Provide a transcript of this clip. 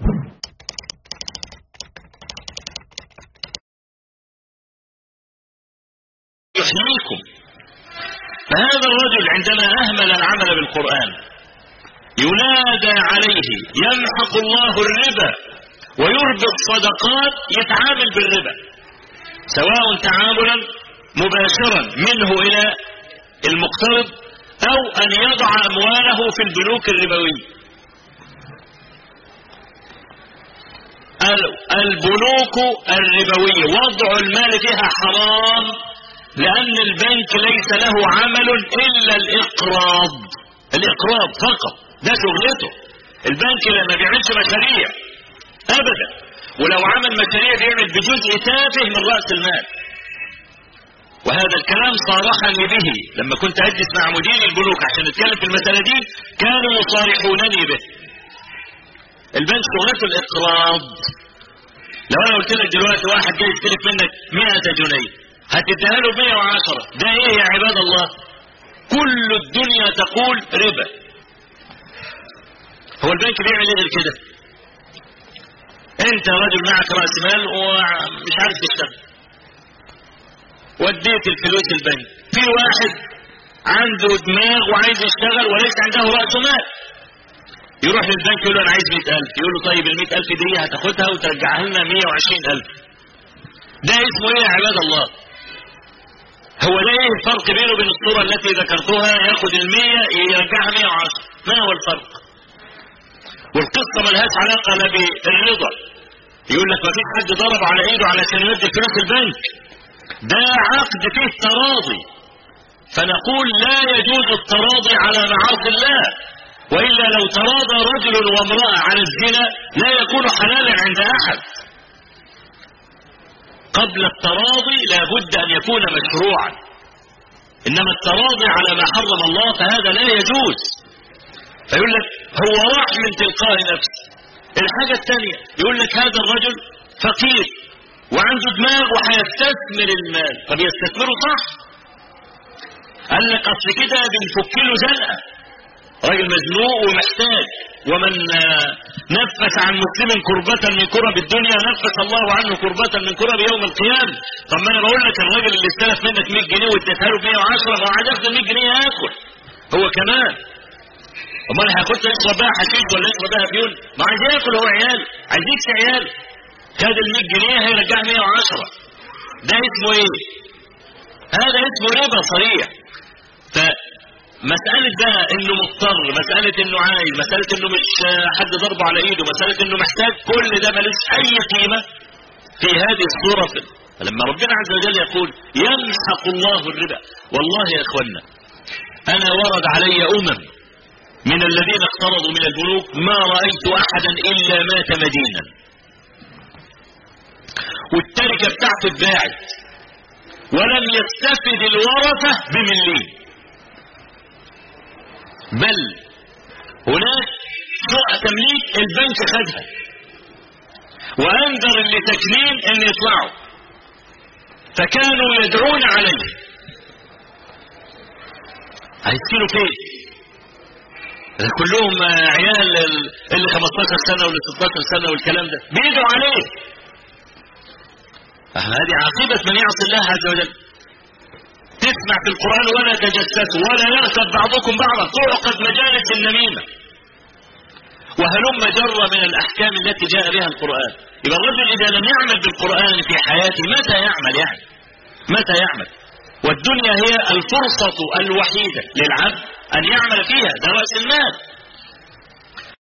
يحييكم فهذا الرجل عندما أهمل العمل بالقرآن ينادى عليه يمحق الله الربا ويربي الصدقات يتعامل بالربا سواء تعاملا مباشرا منه إلى المقترض أو أن يضع أمواله في البنوك الربوية البنوك الربوية وضع المال فيها حرام لأن البنك ليس له عمل إلا الإقراض الإقراض فقط ده شغلته البنك لما بيعملش مشاريع أبدا ولو عمل مشاريع بيعمل بجزء تافه من رأس المال وهذا الكلام صارحني به لما كنت أجلس مع مدير البنوك عشان نتكلم في المسألة دي كانوا يصارحونني به البنك شغلته الإقراض لو أنا قلت لك دلوقتي واحد جاي يستلف منك 100 جنيه هتديها له 110 ده ايه يا عباد الله كل الدنيا تقول ربا هو البنك بيعمل ايه غير كده انت رجل معك راس مال ومش عارف تشتغل وديت الفلوس البنك في واحد عنده دماغ وعايز يشتغل وليس عنده راس مال يروح للبنك يقول له انا عايز 100000 يقول له طيب ال 100000 دي هتاخدها وترجعها لنا 120000 ده اسمه ايه يا عباد الله هو ده ايه الفرق بينه وبين الصورة التي ذكرتها ياخد المية يرجعها 110 ما هو الفرق والقصة ملهاش علاقة لا بالرضا يقول لك ما فيش حد ضرب على ايده علشان يودي فلوس البنك ده عقد فيه تراضي فنقول لا يجوز التراضي على معاصي الله وإلا لو تراضى رجل وامرأة على الزنا لا يكون حلالا عند أحد قبل التراضي لا بد أن يكون مشروعا إنما التراضي على ما حرم الله فهذا لا يجوز فيقول لك هو راح من تلقاء نفسه الحاجة الثانية يقول لك هذا الرجل فقير وعنده دماغ وهيستثمر المال طب يستثمره صح قال لك اصل كده بنفك له زنقه راجل مزنوق ومحتاج ومن نفس عن مسلم كربة من كرب الدنيا نفس الله عنه كربة من كرب يوم القيامة طب ما انا بقول لك الراجل اللي استلف منك 100 جنيه واديتها له 110 ما هو عايز ياخد 100 جنيه ياكل هو كمان امال هياخدها يشرب بها حشيش ولا يشرب بها بيون ما عايز ياكل هو عيال عايز يكسي عيال خد ال 100 جنيه هيرجعها 110 ده اسمه ايه؟ هذا اسمه ربا صريح ف مسألة بقى انه مضطر مسألة انه عايز مسألة انه مش حد ضربه على ايده مسألة انه محتاج كل ده ملوش اي قيمة في هذه الصورة فلما ربنا عز وجل يقول يمحق الله الربا والله يا اخوانا انا ورد علي امم من الذين اقترضوا من البنوك ما رأيت احدا الا مات مدينا والتركة بتاعته اتباعت ولم يستفد الورثة بمليم بل هناك شقة تمليك البنك خدها وانذر اللي ساكنين ان يطلعوا فكانوا يدعون عليه هيسكنوا فين كلهم عيال اللي 15 سنة واللي 16 سنة والكلام ده بيدعوا عليه هذه عاقبة من يعصي الله عز وجل تسمع في القرآن ولا تجسسوا ولا يغتب بعضكم بعضا تعقد مجالس النميمة وهلم جر من الأحكام التي جاء بها القرآن يبقى الرجل إذا لم يعمل بالقرآن في حياته متى يعمل يعني متى يعمل والدنيا هي الفرصة الوحيدة للعبد أن يعمل فيها ده رأس المال